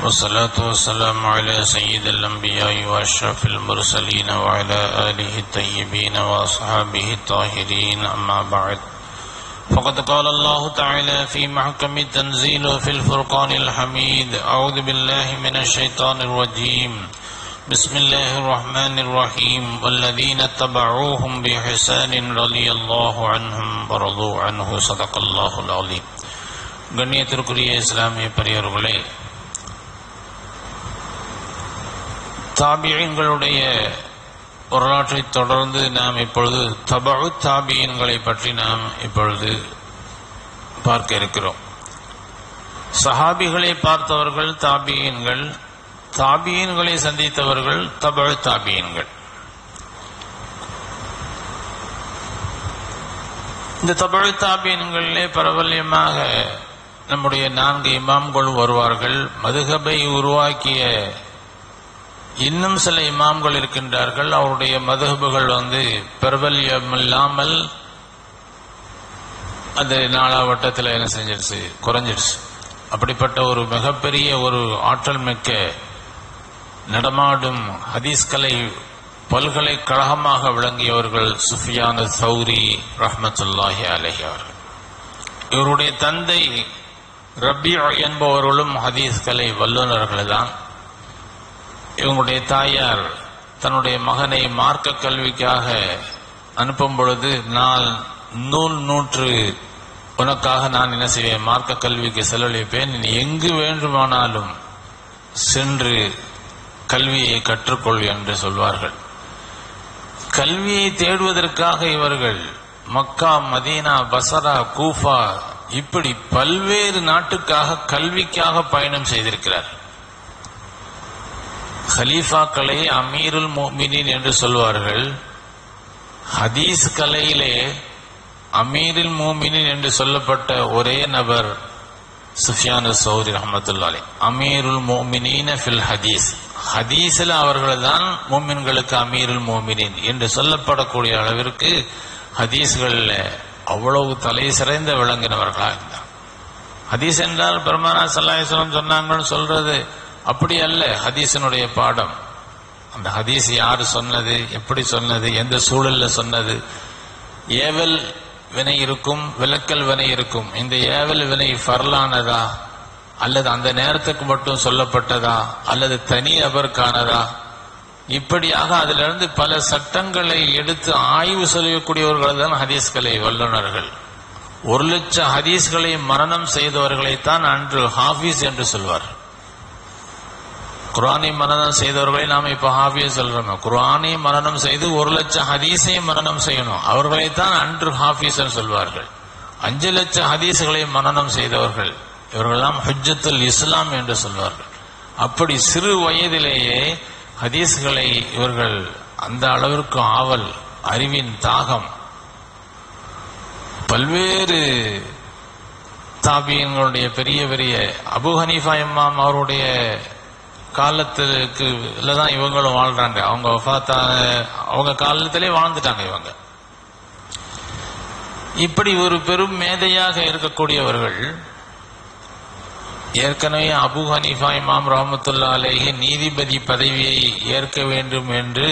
والصلاة والسلام على سيد الأنبياء وأشرف المرسلين وعلى آله الطيبين وأصحابه الطاهرين أما بعد فقد قال الله تعالى في محكم التنزيل وفي الفرقان الحميد أعوذ بالله من الشيطان الرجيم بسم الله الرحمن الرحيم والذين اتبعوهم بإحسان رضي الله عنهم ورضوا عنه صدق الله العظيم கண்ணியத்திற்குரிய இஸ்லாமிய பெரியவர்களே தாபியன்களுடைய வரலாற்றை தொடர்ந்து நாம் இப்பொழுது தபு தாபியன்களை பற்றி நாம் இப்பொழுது பார்க்க இருக்கிறோம் சஹாபிகளை பார்த்தவர்கள் தாபியன்கள் தாபியன்களை சந்தித்தவர்கள் தபு தாபியன்கள் இந்த தபு தாபியன்களிலே பிரபல்யமாக நம்முடைய நான்கு இமாம்கள் வருவார்கள் மதுகபை உருவாக்கிய இன்னும் சில இமாம்கள் இருக்கின்றார்கள் அவருடைய மதுகபுகள் வந்து பிரபல்யம் இல்லாமல் அது நாளாவட்டத்தில் என்ன செஞ்சிடுச்சு குறைஞ்சிடுச்சு அப்படிப்பட்ட ஒரு மிகப்பெரிய ஒரு ஆற்றல் மிக்க நடமாடும் ஹதீஸ்கலை பல்கலைக்கழகமாக விளங்கியவர்கள் சுஃபியான சௌரி ரஹமத்துல்லாஹி அலஹி அவர்கள் இவருடைய தந்தை ரபி என்பவர்களும் ஹதீஸ்கலை வல்லுநர்கள் தான் இவங்களுடைய தாயார் தன்னுடைய மகனை மார்க்க கல்விக்காக அனுப்பும் பொழுது நான் நூல் நூற்று உனக்காக நான் என்ன செய்வேன் மார்க்க கல்விக்கு செலவழிப்பேன் நீ எங்கு வேண்டுமானாலும் சென்று கல்வியை கற்றுக்கொள் என்று சொல்வார்கள் கல்வியை தேடுவதற்காக இவர்கள் மக்கா மதீனா பசரா கூஃபா இப்படி பல்வேறு நாட்டுக்காக கல்விக்காக பயணம் செய்திருக்கிறார் ஹலீஃபாக்களை அமீருல் மோமினின் என்று சொல்வார்கள் ஹதீஸ் கலையிலே அமீருல் மோமினின் என்று சொல்லப்பட்ட ஒரே நபர் சுஃபியானு சௌரி ரஹமத்துல்லாலே அமீருல் மோமினின் ஃபில் ஹதீஸ் ஹதீஸில் அவர்கள் தான் மோமின்களுக்கு அமீருல் மோமினின் என்று சொல்லப்படக்கூடிய அளவிற்கு ஹதீஸ்களில் அவ்வளவு தலை சிறைந்த விளங்கினவர்களாக இருந்தார் ஹதீஸ் என்றால் பெருமானா சல்லாஹம் சொன்னாங்கன்னு சொல்றது அப்படி அல்ல ஹதீஸனுடைய பாடம் அந்த ஹதீஸ் யாரு சொன்னது எப்படி சொன்னது எந்த சூழல்ல சொன்னது ஏவல் வினை இருக்கும் விளக்கல் வினை இருக்கும் இந்த ஏவல் வினை ஃபர்லானதா அல்லது அந்த நேரத்துக்கு மட்டும் சொல்லப்பட்டதா அல்லது தனி நபருக்கானதா இப்படியாக அதிலிருந்து பல சட்டங்களை எடுத்து ஆய்வு செய்யக்கூடியவர்கள் தான் ஹதீஸ்களை வல்லுநர்கள் ஒரு லட்சம் ஹதீஸ்களை மரணம் செய்தவர்களைத்தான் அன்று ஹாஃபீஸ் என்று சொல்வார் குரானை மரணம் செய்தவர்களை நாம இப்ப ஹாஃபிய சொல்றோம் குரானை மரணம் செய்து ஒரு லட்சம் ஹதீஸை மரணம் செய்யணும் அவர்களைத்தான் அன்று ஹாஃபீஸ் சொல்வார்கள் அஞ்சு லட்சம் ஹதீஸ்களை மரணம் செய்தவர்கள் இவர்களெல்லாம் ஹுஜத்துல் இஸ்லாம் என்று சொல்வார்கள் அப்படி சிறு வயதிலேயே ஹதீஸ்களை இவர்கள் அந்த அளவிற்கு ஆவல் அறிவின் தாகம் பல்வேறு தாபியன்களுடைய பெரிய பெரிய அபு ஹனீஃபா இமாம் அவருடைய காலத்துக்கு தான் இவங்களும் வாழ்றாங்க அவங்க வஃத்தான அவங்க காலத்திலே வாழ்ந்துட்டாங்க இவங்க இப்படி ஒரு பெரும் மேதையாக இருக்கக்கூடியவர்கள் ஏற்கனவே அபு ஹனீஃபா இமாம் ரஹமத்துல்லா அலேஹி நீதிபதி பதவியை ஏற்க வேண்டும் என்று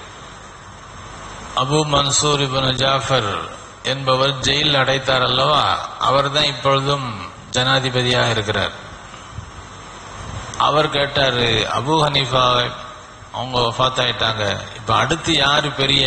அபு மன்சூர் இபன் ஜாஃபர் என்பவர் ஜெயில் அடைத்தார் அல்லவா அவர் தான் இப்பொழுதும் ஜனாதிபதியாக இருக்கிறார் அவர் கேட்டாரு அபு ஹனீஃபா அவங்க ஆயிட்டாங்க இப்ப அடுத்து யாரு பெரிய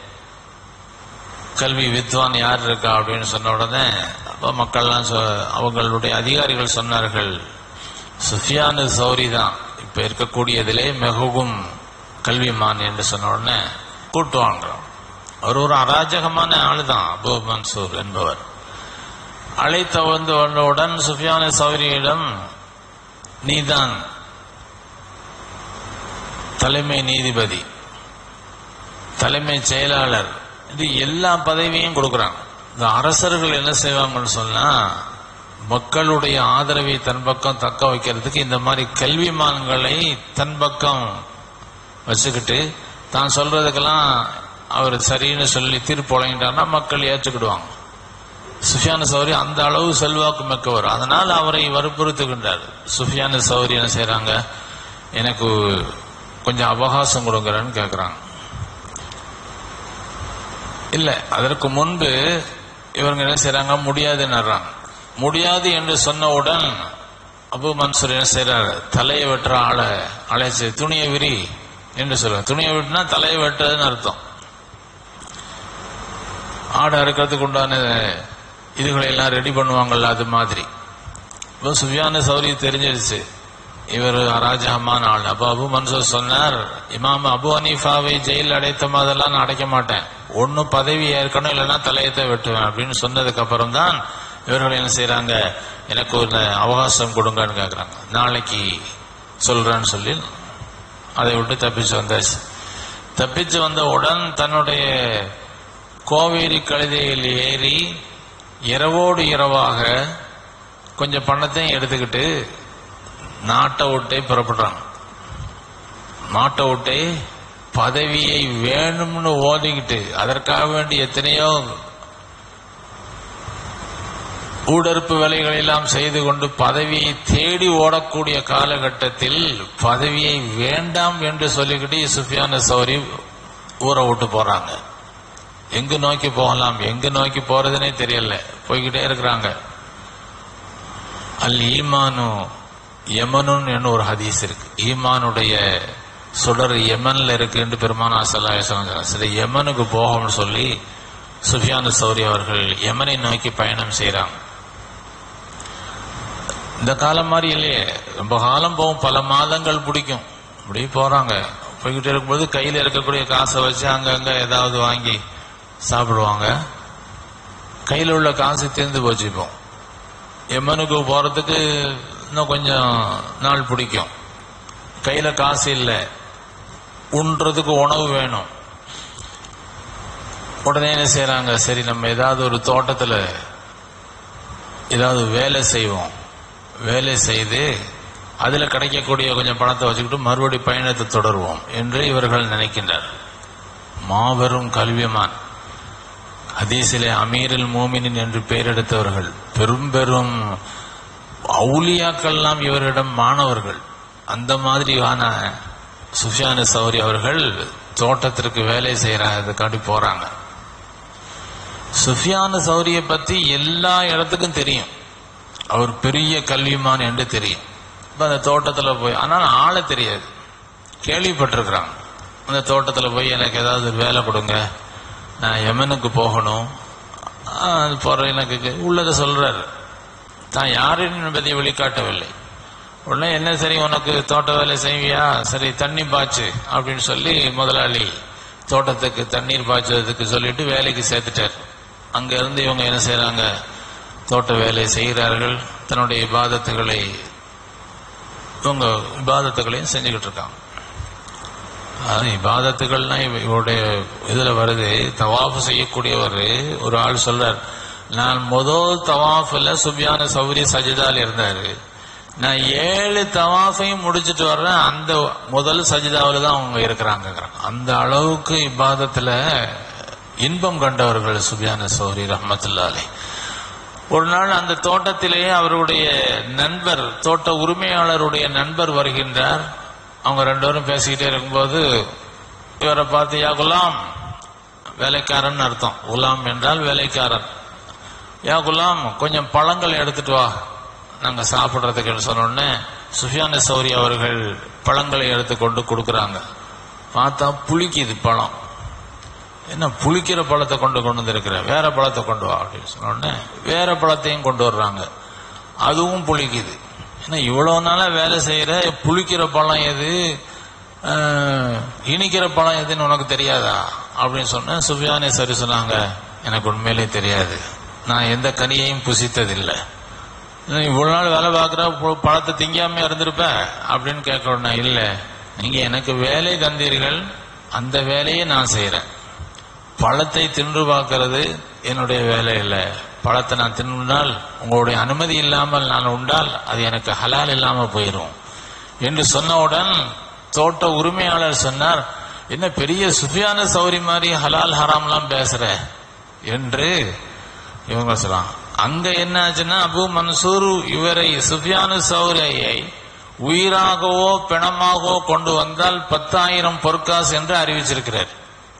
கல்வி வித்வான் யார் இருக்கா அப்படின்னு சொன்ன உடனே அப்ப மக்கள்லாம் அவங்களுடைய அதிகாரிகள் சொன்னார்கள் சுஃபியானு சௌரி தான் இப்ப இருக்கக்கூடியதிலே மிகவும் கல்விமான் என்று சொன்ன உடனே கூட்டு வாங்குறோம் அவர் ஒரு அராஜகமான ஆளு தான் அபு மன்சூர் என்பவர் அழைத்த வந்து வந்தவுடன் சுஃபியானு சௌரியிடம் நீதான் தலைமை நீதிபதி தலைமை செயலாளர் இது எல்லா பதவியும் கொடுக்குறாங்க இந்த அரசர்கள் என்ன செய்வாங்கன்னு சொன்னா மக்களுடைய ஆதரவை தன் பக்கம் தக்க வைக்கிறதுக்கு இந்த மாதிரி கல்விமான்களை தன் பக்கம் வச்சுக்கிட்டு தான் சொல்றதுக்கெல்லாம் அவர் சரின்னு சொல்லி தீர்ப்பு வழங்கிட்டார்னா மக்கள் ஏற்றுக்கிடுவாங்க சுஃபியான சௌரி அந்த அளவு செல்வாக்கு மிக்கவர் அதனால் அவரை வற்புறுத்துகின்றார் சுஃபியான சௌரி என்ன செய்றாங்க எனக்கு கொஞ்சம் அவகாசம் கொடுங்கறன்னு கேட்குறாங்க இல்ல அதற்கு முன்பு இவங்க என்ன செய்றாங்க முடியாதுன்னுறாங்க முடியாது என்று சொன்னவுடன் அபு மன்சூர் என்ன செய்றாரு தலையை வெட்டுற ஆளை அழைச்சு துணியை விரி என்று சொல்லுவாங்க துணியை வெட்டினா தலையை வெட்டுறதுன்னு அர்த்தம் ஆடை அறுக்கிறதுக்கு உண்டான இதுகளை எல்லாம் ரெடி பண்ணுவாங்கல்ல அது மாதிரி இப்போ சுஃபியான சௌரி தெரிஞ்சிருச்சு இவர் அராஜகமான ஆள் அப்போ அபு மன்சூர் சொன்னார் இமாம் அபு ஹனீஃபாவை ஜெயில் அடைத்த மாதிரிலாம் நான் அடைக்க மாட்டேன் ஒன்னு பதவி ஏற்கணும் இல்லைன்னா தலையத்தை வெட்டுவேன் அப்படின்னு சொன்னதுக்கு அப்புறம் தான் இவர்கள் என்ன செய்றாங்க எனக்கு ஒரு அவகாசம் கொடுங்கன்னு கேட்குறாங்க நாளைக்கு சொல்றேன்னு சொல்லி அதை விட்டு தப்பிச்சு வந்தாச்சு தப்பிச்சு வந்தவுடன் தன்னுடைய கோவேரி கழுதையில் ஏறி இரவோடு இரவாக கொஞ்சம் பணத்தையும் எடுத்துக்கிட்டு நாட்டை விட்டே புறப்படுறாங்க நாட்டை விட்டே பதவியை வேணும்னு ஓதிக்கிட்டு அதற்காக வேண்டி எத்தனையோ ஊடறுப்பு வேலைகளை எல்லாம் செய்து கொண்டு பதவியை தேடி ஓடக்கூடிய காலகட்டத்தில் பதவியை வேண்டாம் என்று சொல்லிக்கிட்டு சுஃபியான சௌரி ஊரை விட்டு போறாங்க எங்கு நோக்கி போகலாம் எங்கு நோக்கி போறதுனே தெரியல போய்கிட்டே இருக்கிறாங்க அல் ஈமானு யமனுன் என்று ஒரு ஹதீஸ் இருக்கு ஈமானுடைய சுடர் யமன்ல இருக்குன்னு பெருமானா சல்லாஹ் சரி யமனுக்கு போகணும்னு சொல்லி சுஃபியானு சௌரி அவர்கள் யமனை நோக்கி பயணம் செய்றாங்க இந்த காலம் மாதிரி இல்லையே ரொம்ப காலம் போகும் பல மாதங்கள் பிடிக்கும் இப்படி போறாங்க போய்கிட்டே இருக்கும்போது கையில இருக்கக்கூடிய காசை வச்சு அங்கங்க ஏதாவது வாங்கி சாப்பிடுவாங்க கையில உள்ள காசு தீர்ந்து போச்சு இப்போ எம்மனுக்கு போறதுக்கு இன்னும் கொஞ்சம் நாள் பிடிக்கும் கையில காசு இல்லை உண்றதுக்கு உணவு வேணும் உடனே என்ன செய்யறாங்க சரி நம்ம ஏதாவது ஒரு தோட்டத்துல ஏதாவது வேலை செய்வோம் வேலை செய்து அதுல கிடைக்கக்கூடிய கொஞ்சம் பணத்தை வச்சுக்கிட்டு மறுபடி பயணத்தை தொடருவோம் என்று இவர்கள் நினைக்கின்றனர் மாபெரும் கல்விமான் ஹதீஸிலே அமீரில் மோமினின் என்று பெயரெடுத்தவர்கள் பெரும் பெரும் அவுலியாக்கள்லாம் இவரிடம் மாணவர்கள் அந்த மாதிரியான சுஃபியான சௌரி அவர்கள் தோட்டத்திற்கு வேலை செய்யறதுக்காண்டி போறாங்க சுஃபியான சௌரியை பத்தி எல்லா இடத்துக்கும் தெரியும் அவர் பெரிய கல்விமான் என்று தெரியும் இப்ப அந்த தோட்டத்துல போய் ஆனால் ஆளை தெரியாது கேள்விப்பட்டிருக்கிறாங்க அந்த தோட்டத்துல போய் எனக்கு ஏதாவது ஒரு வேலை கொடுங்க நான் யமனுக்கு போகணும் ஆ, அது போற எனக்கு கே- உள்ளதை சொல்றாரு தான் யாருன்னு என்பதை வெளிக்காட்டவில்லை உடனே என்ன சரி உனக்கு தோட்ட வேலை செய்வியா சரி தண்ணி பாய்ச்சு அப்படின்னு சொல்லி முதலாளி தோட்டத்துக்கு தண்ணீர் பாய்ச்சதுக்கு சொல்லிட்டு வேலைக்கு சேர்த்துட்டார் அங்க இருந்து இவங்க என்ன செய்றாங்க தோட்ட வேலை செய்கிறார்கள் தன்னுடைய இபாதத்துகளை இவங்க இபாதத்துகளையும் செஞ்சுக்கிட்டு இருக்காங்க அது இபாதத்துகள்னா இவ- இவருடைய இதுல வருது தவாஃப் செய்யக்கூடியவர் ஒரு ஆள் சொல்றார் நான் முதல் தவாஃப்ல சுபியான சௌரி சஜிதால இருந்தாரு நான் ஏழு தவாஃபையும் முடிச்சிட்டு வர்றேன் அந்த முதல் சஜிதாவில் தான் அவங்க இருக்கிறாங்க அந்த அளவுக்கு இபாதத்துல இன்பம் கண்டவர்கள் சுபியான சௌரி ரஹமத்துல்லாலே ஒரு நாள் அந்த தோட்டத்திலேயே அவருடைய நண்பர் தோட்ட உரிமையாளருடைய நண்பர் வருகின்றார் அவங்க ரெண்டு பேரும் பேசிக்கிட்டே இருக்கும்போது இவரை பார்த்து யா குலாம் வேலைக்காரன் அர்த்தம் குலாம் என்றால் வேலைக்காரன் யா குலாம் கொஞ்சம் பழங்கள் எடுத்துட்டு வா நாங்க சாப்பிடுறதுக்கு சொன்ன உடனே சுஃபியான சௌரி அவர்கள் பழங்களை எடுத்து கொண்டு கொடுக்கறாங்க பார்த்தா புளிக்குது பழம் என்ன புளிக்கிற பழத்தை கொண்டு கொண்டு வந்திருக்கிற வேற பழத்தை கொண்டு வா அப்படின்னு சொன்ன உடனே வேற பழத்தையும் கொண்டு வர்றாங்க அதுவும் புளிக்குது ஏன்னா இவ்வளவு நாளா வேலை செய்யற புளிக்கிற பழம் எது ஆஹ், இனிக்கிற பழம் எதுன்னு உனக்கு தெரியாதா அப்படின்னு சொன்ன சுபியானே சரி சொன்னாங்க எனக்கு உண்மையிலே தெரியாது நான் எந்த கனியையும் புசித்ததில்லை நீ இவ்வளவு நாள் வேலை பார்க்குற பு- பழத்தை திங்காம இருந்திருப்ப அப்படின்னு கேட்க உடனே இல்ல நீங்க எனக்கு வேலை தந்தீர்கள் அந்த வேலையை நான் செய்யறேன் பழத்தை தின்று பார்க்கிறது என்னுடைய வேலை இல்லை பழத்தை நான் தின்னால் உங்களுடைய அனுமதி இல்லாமல் நான் உண்டால் அது எனக்கு ஹலால் இல்லாம போயிடும் என்று சொன்னவுடன் தோட்ட உரிமையாளர் சொன்னார் என்ன பெரிய சுஃபியான சௌரி மாதிரி ஹலால் ஹராம்லாம் பேசுற என்று இவங்க சொல்லலாம் அங்க என்ன ஆச்சுன்னா அபு மன்சூர் இவரை சுஃபியானு சௌரியை உயிராகவோ பிணமாகவோ கொண்டு வந்தால் பத்தாயிரம் பொற்காசு என்று அறிவிச்சிருக்கிறார்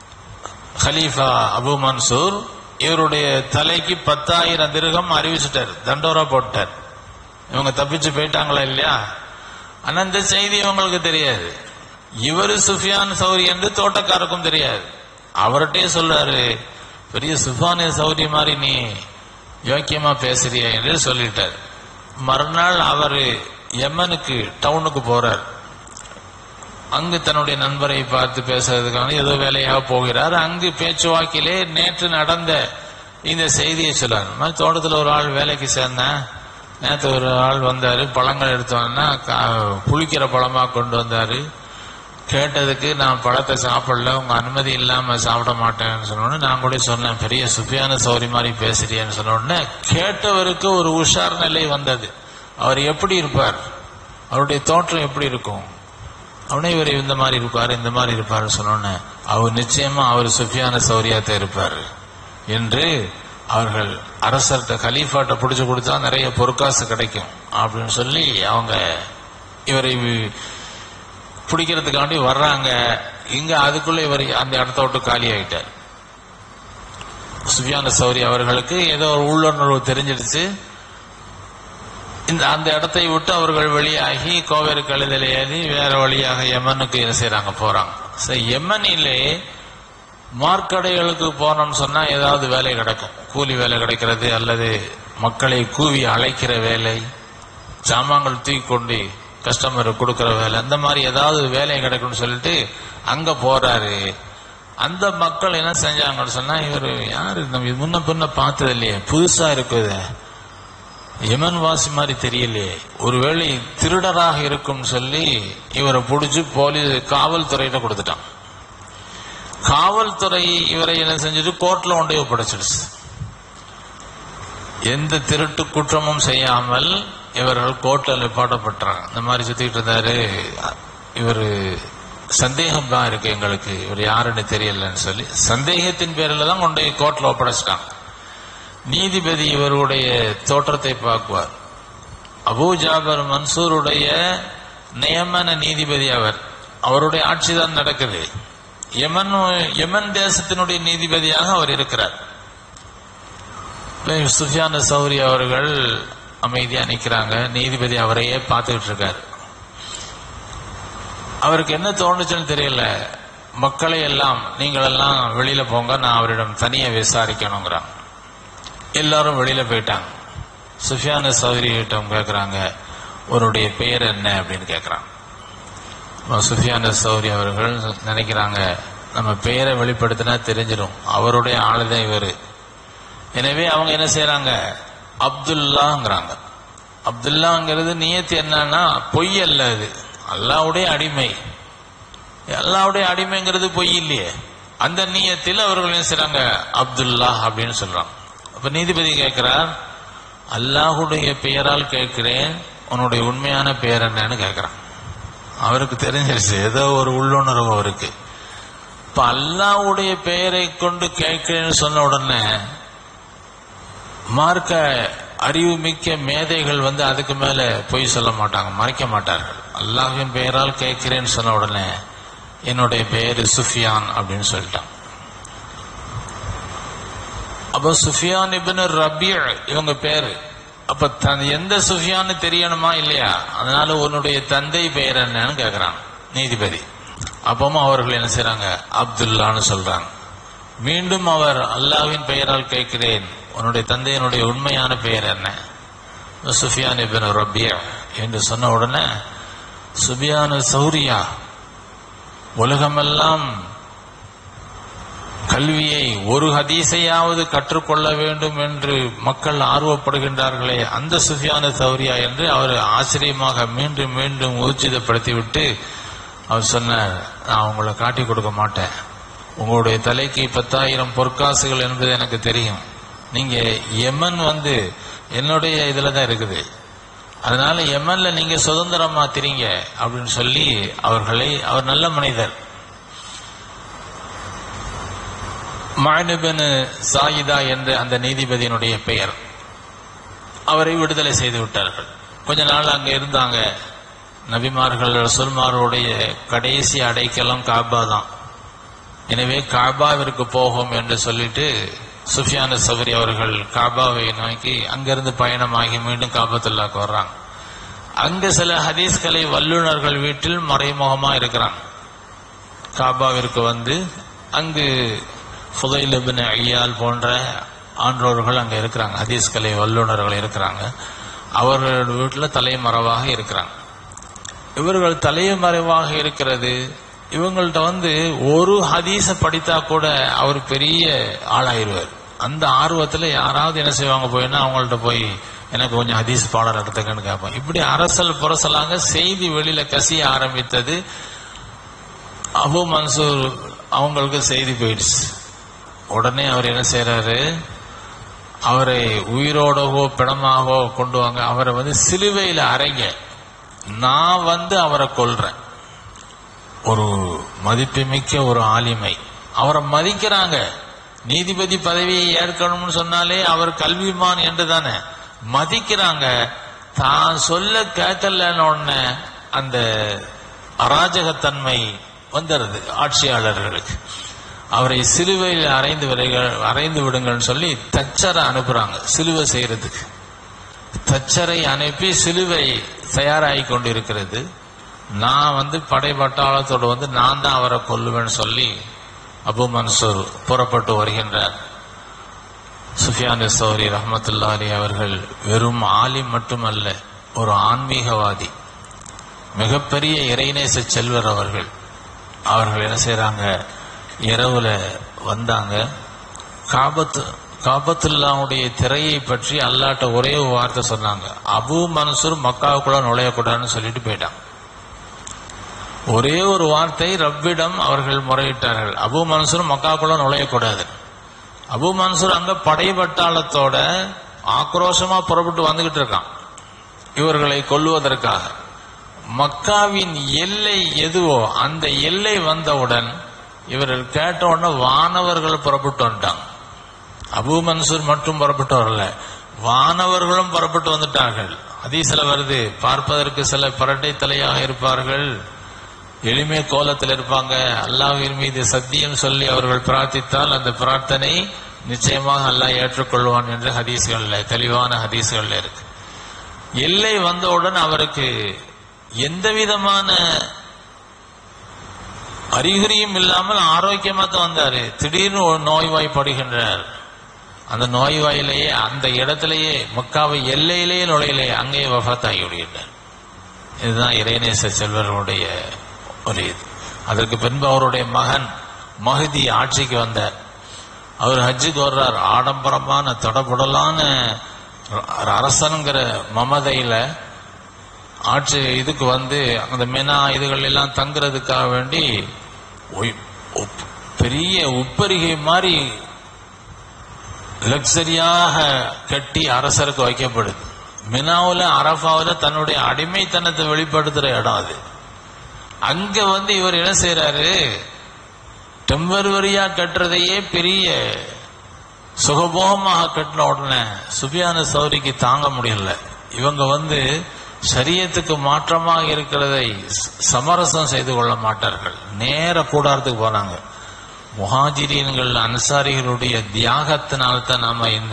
ஹலீஃபா அபு மன்சூர் இவருடைய தலைக்கு பத்தாயிரம் திருகம் அறிவிச்சிட்டார் தண்டோரா போட்டார் இவங்க தப்பிச்சு போயிட்டாங்களா இல்லையா ஆனா இந்த செய்தி இவங்களுக்கு தெரியாது இவரு சுஃபியான் சௌரி என்று தோட்டக்காருக்கும் தெரியாது அவர்கிட்டயே சொல்றாரு பெரிய சுஃபானே சௌரி மாதிரி நீ யோக்கியமா பேசுறிய என்று சொல்லிட்டார் மறுநாள் அவர் யமனுக்கு டவுனுக்கு போறார் அங்கு தன்னுடைய நண்பரை பார்த்து பேசுறதுக்கான ஏதோ வேலையாக போகிறார் அங்கு பேச்சுவாக்கிலே நேற்று நடந்த இந்த செய்தியை சொல்லார் இந்த மாதிரி தோட்டத்தில் ஒரு ஆள் வேலைக்கு சேர்ந்தேன் நேற்று ஒரு ஆள் வந்தாரு பழங்கள் எடுத்தோன்னா புளிக்கிற பழமா கொண்டு வந்தாரு கேட்டதுக்கு நான் பழத்தை சாப்பிடல உங்க அனுமதி இல்லாம சாப்பிட மாட்டேன்னு சொன்னோன்னு நான் கூட சொன்னேன் பெரிய சுஃபியான சௌரி மாதிரி பேசுறியேன்னு சொன்ன உடனே கேட்டவருக்கு ஒரு உஷார் நிலை வந்தது அவர் எப்படி இருப்பார் அவருடைய தோற்றம் எப்படி இருக்கும் அவனே இவர் இந்த மாதிரி இருப்பார் இந்த மாதிரி இருப்பார் சொன்னோன்னு அவர் நிச்சயமா அவர் சுஃபியான சௌரியாத்த இருப்பார் என்று அவர்கள் அரசர்கிட்ட கலீஃபாட்ட பிடிச்சு கொடுத்தா நிறைய பொற்காசு கிடைக்கும் அப்படின்னு சொல்லி அவங்க இவரை பிடிக்கிறதுக்காண்டி வர்றாங்க இங்க அதுக்குள்ள இவர் அந்த இடத்த விட்டு காலி ஆயிட்டார் சுஃபியான சௌரி அவர்களுக்கு ஏதோ ஒரு உள்ளுணர்வு தெரிஞ்சிடுச்சு இந்த அந்த இடத்தை விட்டு அவர்கள் வெளியாகி கோவேறு கழுதல் ஏறி வேற வழியாக யமனுக்கு என்ன செய்யறாங்க போறாங்க சரி யமனிலே மார்க்கடைகளுக்கு போனோம்னு சொன்னா ஏதாவது வேலை கிடைக்கும் கூலி வேலை கிடைக்கிறது அல்லது மக்களை கூவி அழைக்கிற வேலை சாமான்கள் தூக்கி கொண்டு கஸ்டமருக்கு கொடுக்கிற வேலை அந்த மாதிரி ஏதாவது வேலை கிடைக்கும்னு சொல்லிட்டு அங்க போறாரு அந்த மக்கள் என்ன செஞ்சாங்கன்னு சொன்னா இவர் யாரு நம்ம இது முன்ன பின்ன பார்த்தது இல்லையே புதுசா இருக்குது யமன் வாசி மாதிரி தெரியலையே ஒருவேளை திருடராக இருக்கும் சொல்லி இவரை பிடிச்சு போலீஸ் காவல்துறையிட்ட கொடுத்துட்டான் காவல்துறை இவரை என்ன செஞ்சுட்டு கோர்ட்ல கொண்டு ஒப்படைச்சிடுச்சு எந்த திருட்டு குற்றமும் செய்யாமல் இவர்கள் கோர்ட்ல நிப்பாட்டப்பட்டாங்க இந்த மாதிரி சுத்திட்டு இருந்தாரு இவர் சந்தேகம் தான் இருக்கு எங்களுக்கு இவர் யாருன்னு தெரியலன்னு சொல்லி சந்தேகத்தின் பேரில் தான் கொண்டு போய் கோர்ட்ல ஒப்படைச்சிட்டாங்க நீதிபதி இவருடைய தோற்றத்தை பார்க்குவார் அபூ ஜாபர் மன்சூருடைய நியமன நீதிபதி அவர் அவருடைய ஆட்சி தான் நடக்குது யமன் யமன் தேசத்தினுடைய நீதிபதியாக அவர் இருக்கிறார் சுஃபியான சௌரி அவர்கள் அமைதியா நிக்கிறாங்க நீதிபதி அவரையே பார்த்துக்கிட்டு இருக்காரு அவருக்கு என்ன தோணுச்சுன்னு தெரியல மக்களை எல்லாம் நீங்கள் எல்லாம் வெளியில போங்க நான் அவரிடம் தனியா விசாரிக்கணுங்கிறாங்க எல்லாரும் வெளியில போயிட்டாங்க சுஃபியான சௌரியிட்டம் கேட்கிறாங்க உன்னுடைய பெயர் என்ன அப்படின்னு கேட்கிறாங்க சுஃபியான சௌரி அவர்கள் நினைக்கிறாங்க நம்ம பெயரை வெளிப்படுத்தினா தெரிஞ்சிடும் அவருடைய ஆளுதான் இவரு எனவே அவங்க என்ன செய்யறாங்க அப்துல்லாங்கிறாங்க அப்துல்லாங்கிறது நியத்து என்னன்னா பொய் அல்ல அது அல்லாவுடைய அடிமை அல்லாவுடைய அடிமைங்கிறது பொய் இல்லையே அந்த நீயத்தில் அவர்கள் என்ன செய்றாங்க அப்துல்லா அப்படின்னு சொல்றாங்க அப்ப நீதிபதி கேட்கிறார் அல்லாஹுடைய பெயரால் கேட்கிறேன் உன்னுடைய உண்மையான பெயர் என்னன்னு கேட்கிறான் அவருக்கு தெரிஞ்சிருச்சு ஏதோ ஒரு உள்ளுணர்வு அவருக்கு இப்ப அல்லாஹ்வுடைய பெயரை கொண்டு கேட்கிறேன்னு சொன்ன உடனே மார்க்க அறிவு மிக்க மேதைகள் வந்து அதுக்கு மேல பொய் சொல்ல மாட்டாங்க மறைக்க மாட்டார்கள் அல்லாஹ்வின் பெயரால் கேட்கிறேன்னு சொன்ன உடனே என்னுடைய பெயர் சுஃபியான் அப்படின்னு சொல்லிட்டான் அப்போ சுஃபியான் இப்னு ரபி இவங்க பேரு அப்ப தன் எந்த சுஃபியான்னு தெரியணுமா இல்லையா அதனால உன்னுடைய தந்தை பெயர் என்னன்னு கேக்குறான் நீதிபதி அப்பவும் அவர்கள் என்ன செய்றாங்க அப்துல்லான்னு சொல்றாங்க மீண்டும் அவர் அல்லாவின் பெயரால் கேட்கிறேன் உன்னுடைய தந்தையினுடைய உண்மையான பெயர் என்ன சுஃபியான் இப்னு ரபியா என்று சொன்ன உடனே சுபியானு சௌரியா உலகமெல்லாம் கல்வியை ஒரு ஹதீஸையாவது கற்றுக்கொள்ள வேண்டும் என்று மக்கள் ஆர்வப்படுகின்றார்களே அந்த சுஃபியான சௌரியா என்று அவர் ஆச்சரியமாக மீண்டும் மீண்டும் ஊர்ஜிதப்படுத்திவிட்டு அவர் சொன்னார் நான் உங்களை காட்டி கொடுக்க மாட்டேன் உங்களுடைய தலைக்கு பத்தாயிரம் பொற்காசுகள் என்பது எனக்கு தெரியும் நீங்க யமன் வந்து என்னுடைய இதுல தான் இருக்குது அதனால யமன்ல நீங்க சுதந்திரமா திரிங்க அப்படின்னு சொல்லி அவர்களை அவர் நல்ல மனிதர் மானுபன் சாயிதா என்ற அந்த நீதிபதியினுடைய பெயர் அவரை விடுதலை செய்து விட்டார்கள் கொஞ்ச நாள் அங்க இருந்தாங்க நபிமார்கள் ரசூல்மாருடைய கடைசி அடைக்கலம் காபா தான் எனவே காபாவிற்கு போகும் என்று சொல்லிட்டு சுஃபியான சபரி அவர்கள் காபாவை நோக்கி அங்கிருந்து பயணமாகி மீண்டும் காபத்துல்லாக்கு வர்றாங்க அங்க சில ஹதீஸ்களை வல்லுநர்கள் வீட்டில் மறைமுகமா இருக்கிறாங்க காபாவிற்கு வந்து அங்கு ஃபுதைல் இப்னு ஐயால் போன்ற ஆன்றோர்கள் அங்க இருக்கிறாங்க ஹதீஸ்கலை வல்லுநர்கள் இருக்கிறாங்க அவர்கள் வீட்டில் தலைமறைவாக இருக்கிறாங்க இவர்கள் தலைமறைவாக இருக்கிறது இவங்கள்ட்ட வந்து ஒரு ஹதீஸ படித்தா கூட அவர் பெரிய ஆளாயிருவார் அந்த ஆர்வத்துல யாராவது என்ன செய்வாங்க போயின்னா அவங்கள்ட்ட போய் எனக்கு கொஞ்சம் ஹதீஸ் பாடம் எடுத்துக்கன்னு கேட்போம் இப்படி அரசல் புரசலாங்க செய்தி வெளியில கசிய ஆரம்பித்தது அபு மன்சூர் அவங்களுக்கு செய்தி போயிடுச்சு உடனே அவர் என்ன செய்யறாரு அவரை உயிரோடவோ பிணமாகவோ கொண்டு வாங்க அவரை வந்து சிலுவையில் அறைங்க நான் வந்து அவரை கொல்றேன் ஒரு மதிப்புமிக்க ஒரு ஆலிமை அவரை மதிக்கிறாங்க நீதிபதி பதவியை ஏற்கணும்னு சொன்னாலே அவர் கல்விமான் என்று தானே மதிக்கிறாங்க தான் சொல்ல கேட்கலன்னு உடனே அந்த அராஜகத்தன்மை வந்துடுது ஆட்சியாளர்களுக்கு அவரை சிலுவையில் அரைந்து விடுங்கள் அரைந்து விடுங்கள்னு சொல்லி தச்சரை அனுப்புறாங்க சிலுவை செய்யறதுக்கு தச்சரை அனுப்பி சிலுவை தயாராகி கொண்டிருக்கிறது நான் வந்து படை பட்டாளத்தோடு வந்து நான் தான் அவரை கொல்லுவேன்னு சொல்லி அபு மன்சூர் புறப்பட்டு வருகின்றார் சுஃபியான் சௌரி ரஹமத்துல்லா அலி அவர்கள் வெறும் ஆலிம் மட்டுமல்ல ஒரு ஆன்மீகவாதி மிகப்பெரிய இறைநேச செல்வர் அவர்கள் அவர்கள் என்ன செய்றாங்க இரவுல வந்தாங்க காபத்து காபத்துல்லாவுடைய திரையை பற்றி அல்லாட்ட ஒரே ஒரு வார்த்தை சொன்னாங்க அபு மன்சூர் மக்காவுக்குள்ள நுழையக்கூடாதுன்னு சொல்லிட்டு போயிட்டாங்க ஒரே ஒரு வார்த்தை ரப்பிடம் அவர்கள் முறையிட்டார்கள் அபு மன்சூர் மக்காவுக்குள்ள நுழையக்கூடாது அபு மன்சூர் அங்க படைபட்டாளத்தோட ஆக்ரோஷமா புறப்பட்டு வந்துகிட்டு இருக்கான் இவர்களை கொல்லுவதற்காக மக்காவின் எல்லை எதுவோ அந்த எல்லை வந்தவுடன் இவர்கள் கேட்ட உடனே வானவர்கள் புறப்பட்டு வந்துட்டாங்க அபு மன்சூர் மட்டும் புறப்பட்டு வரல வானவர்களும் புறப்பட்டு வந்துட்டார்கள் அதீசில வருது பார்ப்பதற்கு சில பரட்டை தலையாக இருப்பார்கள் எளிமை கோலத்தில் இருப்பாங்க அல்லாஹ்வின் மீது சத்தியம் சொல்லி அவர்கள் பிரார்த்தித்தால் அந்த பிரார்த்தனை நிச்சயமாக அல்லாஹ் ஏற்றுக்கொள்வான் என்று ஹதீஸ்கள்ல தெளிவான ஹதீஸ்கள்ல இருக்கு எல்லை வந்தவுடன் அவருக்கு எந்த விதமான அறிகுறியும் இல்லாமல் ஆரோக்கியமா தான் வந்தாரு திடீர்னு ஒரு நோய்வாய்ப்படுகின்றார் அந்த நோய்வாயிலேயே அந்த இடத்திலேயே மக்காவை எல்லையிலேயே நுழையிலேயே அங்கேயே வஃத்தாகி விடுகின்றார் இதுதான் இறைநேச செல்வர்களுடைய ஒரு இது அதற்கு பின்பு அவருடைய மகன் மஹதி ஆட்சிக்கு வந்தார் அவர் ஹஜ்ஜுக்கு வர்றார் ஆடம்பரமான தடபுடலான அரசனுங்கிற மமதையில ஆட்சி இதுக்கு வந்து அந்த மெனா இதுகள் எல்லாம் தங்குறதுக்காக வேண்டி ஒய்- ஒப்- பெரிய உப்பரிகை மாதிரி லக்ஸரியாக கட்டி அரசருக்கு வைக்கப்படுது மினாவுல அரஃபாவுல தன்னுடைய அடிமைத்தனத்தை வெளிப்படுத்துற இடம் அது அங்க வந்து இவர் என்ன செய்யறாரு டெம்பரவரியா கட்டுறதையே பெரிய சுகபோகமாக கட்டின உடனே சுபியான சௌரிக்கு தாங்க முடியல இவங்க வந்து சரியத்துக்கு மாற்றமாக இருக்கிறதை ச- சமரசம் செய்து கொள்ள மாட்டார்கள் நேர கூடாரத்துக்கு போனாங்க முஹாஜிரீன்கள் அன்சாரிகளுடைய தியாகத்தினால்தான் நாம இந்த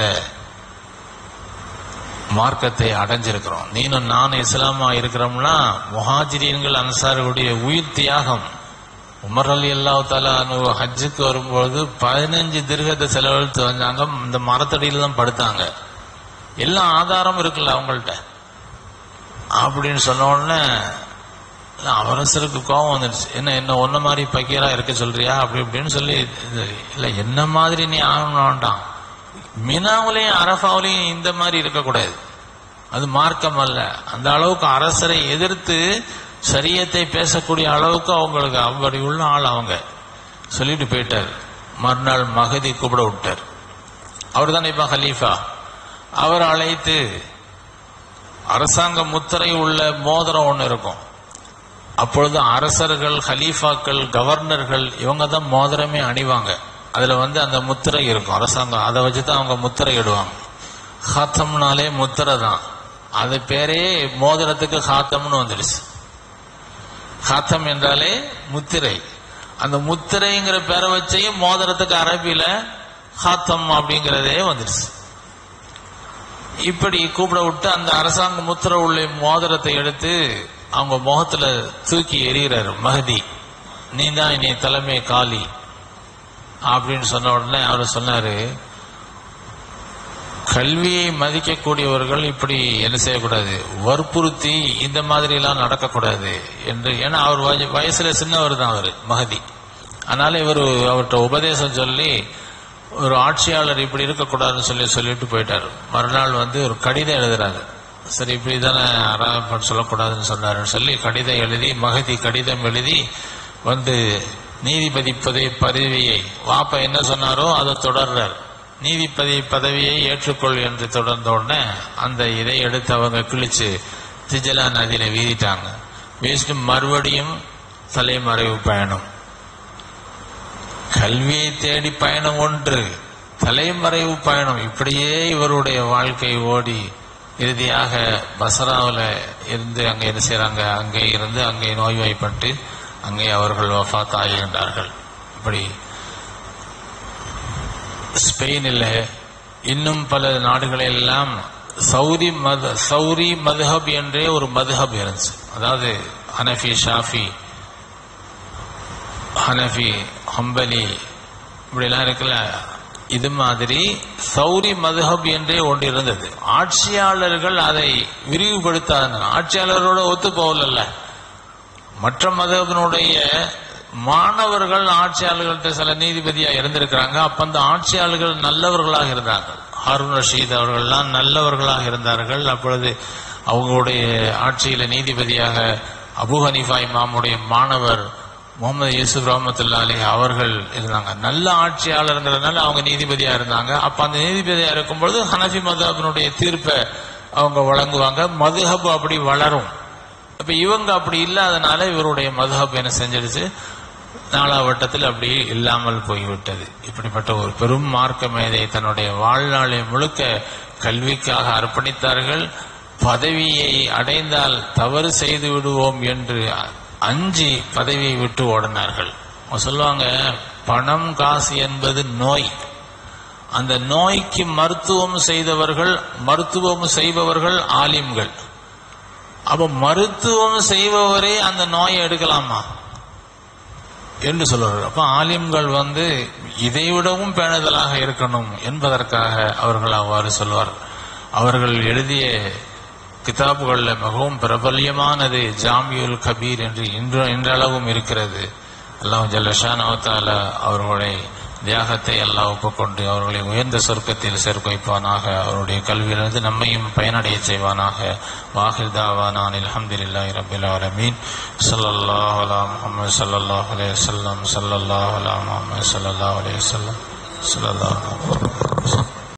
மார்க்கத்தை அடைஞ்சிருக்கிறோம் நீனும் நானும் இஸ்லாமா இருக்கிறோம்னா முஹாஜிரீன்கள் அன்சாரிகளுடைய உயிர் தியாகம் உமர் அலி அல்லாஹ் தாலா ஹஜ்ஜுக்கு வரும்பொழுது பதினஞ்சு திருகத்தை செலவழித்து வந்தாங்க இந்த மரத்தடியில தான் படுத்தாங்க எல்லா ஆதாரம் இருக்குல்ல அவங்கள்ட்ட அப்படின்னு சொன்ன உடனே அவரசருக்கு கோபம் வந்துடுச்சு என்ன என்ன ஒன்ன மாதிரி பக்கீரா இருக்க சொல்றியா அப்படி இப்படின்னு சொல்லி இது, இல்ல என்ன மாதிரி நீ ஆகணும் வேண்டாம் மினாவிலையும் அரஃபாவிலையும் இந்த மாதிரி இருக்கக்கூடாது அது மார்க்கம் அல்ல அந்த அளவுக்கு அரசரை எதிர்த்து சரியத்தை பேசக்கூடிய அளவுக்கு அவங்களுக்கு அப்படி உள்ள ஆள் அவங்க சொல்லிட்டு போயிட்டார் மறுநாள் மகதி கூப்பிட விட்டார் அவர் தானே இப்ப ஹலீஃபா அவர் அழைத்து அரசாங்க முத்திரை உள்ள மோதிரம் ஒன்று இருக்கும் அப்பொழுது அரசர்கள் ஹலீஃபாக்கள் கவர்னர்கள் இவங்க தான் மோதிரமே அணிவாங்க அதுல வந்து அந்த முத்திரை இருக்கும் அரசாங்கம் அதை வச்சு தான் அவங்க முத்திரை இடுவாங்க ஹாத்தம்னாலே முத்திரை தான் அது பேரே மோதிரத்துக்கு ஹாத்தம்னு வந்துடுச்சு ஹாத்தம் என்றாலே முத்திரை அந்த முத்திரைங்கிற பேரை வச்சையும் மோதிரத்துக்கு அரபியில ஹாத்தம் அப்படிங்கிறதே வந்துடுச்சு இப்படி கூப்பிட விட்டு அந்த அரசாங்க முத்திரை உள்ள மோதிரத்தை எடுத்து அவங்க முகத்துல தூக்கி எறிகிறாரு மகதி நீ தான் இனி தலைமை காலி அப்படின்னு சொன்ன உடனே அவர் சொன்னாரு கல்வியை மதிக்கக்கூடியவர்கள் இப்படி என்ன செய்யக்கூடாது வற்புறுத்தி இந்த மாதிரி எல்லாம் நடக்கக்கூடாது என்று ஏன்னா அவர் வய- வயசுல சின்னவர் தான் அவர் மகதி அதனால இவர் அவர்கிட்ட உபதேசம் சொல்லி ஒரு ஆட்சியாளர் இப்படி இருக்கக்கூடாதுன்னு சொல்லி சொல்லிட்டு போயிட்டாரு மறுநாள் வந்து ஒரு கடிதம் எழுதுறாரு சரி இப்படி தானே அராமன் சொல்லக்கூடாதுன்னு சொன்னாருன்னு சொல்லி கடிதம் எழுதி மகதி கடிதம் எழுதி வந்து நீதிபதி பதவி பதவியை வாப்பா என்ன சொன்னாரோ அதை தொடர்றார் நீதிபதி பதவியை ஏற்றுக்கொள் என்று தொடர்ந்த உடனே அந்த இதை எடுத்து அவங்க கிழிச்சு திஜலா நதியில வீதிட்டாங்க வீசிட்டு மறுபடியும் தலைமறைவு பயணம் கல்வியை தேடி பயணம் ஒன்று தலைமறைவு பயணம் இப்படியே இவருடைய வாழ்க்கை ஓடி இறுதியாக பசராவில் இருந்து அங்கே என்ன செய்றாங்க அங்கே இருந்து அங்கே நோய்வாய்ப்பட்டு அங்கே அவர்கள் வஃபாத் ஆகின்றார்கள் இப்படி ஸ்பெயினில் இன்னும் பல நாடுகளெல்லாம் சௌரி மத சௌரி மதுஹப் என்றே ஒரு மதுஹப் இருந்துச்சு அதாவது ஹனஃபி ஷாஃபி ஹனஃபி ஹம்பலி இப்படிலாம் இருக்குல்ல இது மாதிரி சௌரி மதுஹப் என்றே ஒன்று இருந்தது ஆட்சியாளர்கள் அதை விரிவுபடுத்தாத ஆட்சியாளரோட ஒத்து போகல மற்ற மதத்தினுடைய மாணவர்கள் ஆட்சியாளர்கள்ட்ட சில நீதிபதியா இருந்திருக்கிறாங்க அப்ப அந்த ஆட்சியாளர்கள் நல்லவர்களாக இருந்தாங்க ஹாரூன் ரஷீத் அவர்கள்லாம் நல்லவர்களாக இருந்தார்கள் அப்பொழுது அவங்களுடைய ஆட்சியில நீதிபதியாக அபு ஹனீஃபா இமாமுடைய மாணவர் முகமது யூசுப் ரஹமத்துல்லா அலி அவர்கள் இருந்தாங்க நல்ல ஆட்சியாளருங்கிறதுனால அவங்க நீதிபதியா இருந்தாங்க அப்ப அந்த நீதிபதியா இருக்கும்பொழுது ஹனஃபி மதபினுடைய தீர்ப்பை அவங்க வழங்குவாங்க மதுஹப் அப்படி வளரும் அப்ப இவங்க அப்படி இல்லாதனால இவருடைய மதுஹப் என்ன செஞ்சிடுச்சு நாலாவட்டத்தில் அப்படி இல்லாமல் போய்விட்டது இப்படிப்பட்ட ஒரு பெரும் மார்க்க மேதை தன்னுடைய வாழ்நாளை முழுக்க கல்விக்காக அர்ப்பணித்தார்கள் பதவியை அடைந்தால் தவறு செய்து விடுவோம் என்று அஞ்சி பதவியை விட்டு ஓடினார்கள் அவங்க சொல்லுவாங்க பணம் காசு என்பது நோய் அந்த நோய்க்கு மருத்துவம் செய்தவர்கள் மருத்துவம் செய்பவர்கள் ஆலிம்கள் அப்ப மருத்துவம் செய்பவரே அந்த நோயை எடுக்கலாமா என்று சொல்வார்கள் அப்ப ஆலிம்கள் வந்து இதைவிடவும் பேணுதலாக இருக்கணும் என்பதற்காக அவர்கள் அவ்வாறு சொல்வார்கள் அவர்கள் எழுதிய கிதாபுகளில் மிகவும் பிரபல்யமானது ஜாமியுல் கபீர் என்று இன்று இன்றளவும் இருக்கிறது அல்லாஹ் ஜல்லஷான் அவத்தால அவர்களுடைய தியாகத்தை எல்லாம் ஒப்புக்கொண்டு அவர்களை உயர்ந்த சொர்க்கத்தில் சேர்க்க வைப்பானாக அவருடைய கல்வியிலிருந்து நம்மையும் பயனடைய செய்வானாக வாஹிர் தாவானான் அல்ஹம்துலில்லாஹி ரப்பில் ஆலமீன் ஸல்லல்லாஹு அலா முஹம்மது ஸல்லல்லாஹு அலைஹி வஸல்லம் ஸல்லல்லாஹு அலா முஹம்மது ஸல்லல்லாஹு அலைஹி வஸல்லம் ஸல்லல்லாஹு அலைஹி வஸல்லம்